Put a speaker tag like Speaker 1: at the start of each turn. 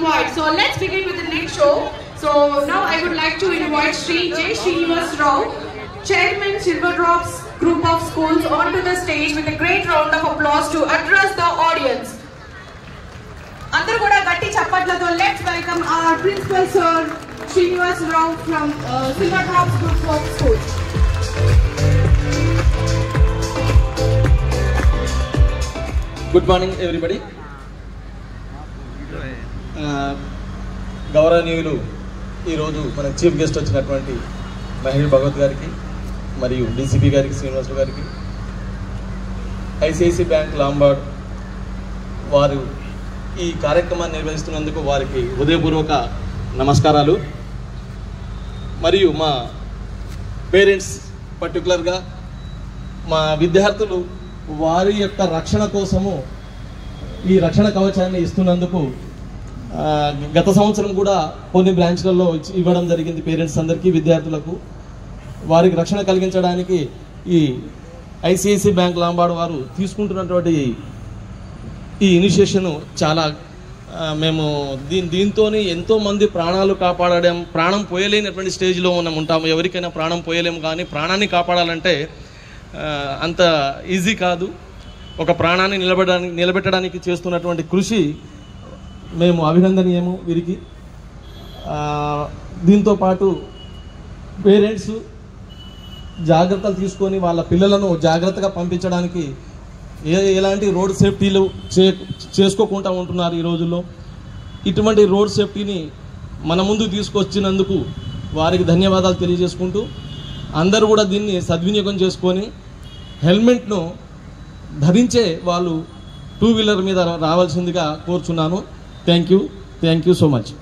Speaker 1: worldwide. So let's begin with the next show. So now I would like to invite Sri J. Srinivas Rao, Chairman Silver Drops Group of Schools, onto the stage with a great round of applause to address the audience. అందరూ కూడా గట్టి చప్పట్లతో let's welcome our principal sir Srinivas Rao from Silver Drops group of schools
Speaker 2: good morning everybody గౌరవనీయులు ఈరోజు మన chief guest వచ్చినటువంటి మహేష్ భగవత్ గారికి మరియు డీసీపీ గారికి శ్రీనివాసులు గారికి ఐసిఐసి బ్యాంక్ లాంబార్డ్ వారు ఈ కార్యక్రమాన్ని నిర్వహిస్తున్నందుకు వారికి హృదయపూర్వక నమస్కారాలు మరియు మా పేరెంట్స్ పర్టికులర్గా మా విద్యార్థులు వారి యొక్క రక్షణ కోసము ఈ రక్షణ కవచాన్ని ఇస్తున్నందుకు ఆ, గత సంవత్సరం కూడా కొన్ని బ్రాంచ్లలో ఇచ్చి- ఇవ్వడం జరిగింది పేరెంట్స్ అందరికీ విద్యార్థులకు వారికి రక్షణ కలిగించడానికి ఈ ఐసిఐసి బ్యాంక్ లాంబాడు వారు తీసుకుంటున్నటువంటి ఈ ఇనిషియేషన్ చాలా ఆ, మేము దీని దీంతో ఎంతో మంది ప్రాణాలు కాపాడడం ప్రాణం పోయలేనటువంటి స్టేజ్లో మనం ఉంటాము ఎవరికైనా ప్రాణం పోయలేము కానీ ప్రాణాన్ని కాపాడాలంటే ఆ, అంత ఈజీ కాదు ఒక ప్రాణాన్ని నిలబెట్టడానికి నిలబెట్టడానికి చేస్తున్నటువంటి కృషి మేము అభినందనీయము వీరికి ఆ, దీంతో పాటు పేరెంట్స్ జాగ్రత్తలు తీసుకొని వాళ్ళ పిల్లలను జాగ్రత్తగా పంపించడానికి ఏ ఎలాంటి రోడ్ సేఫ్టీలు చే చేసుకోకుండా ఉంటున్నారు ఈ రోజుల్లో ఇటువంటి రోడ్ సేఫ్టీని మన ముందు తీసుకొచ్చినందుకు వారికి ధన్యవాదాలు తెలియజేసుకుంటూ అందరూ కూడా దీన్ని సద్వినియోగం చేసుకొని హెల్మెట్ను ధరించే వాళ్ళు టూ వీలర్ మీద రావాల్సిందిగా కోరుచున్నాను thank you thank you so much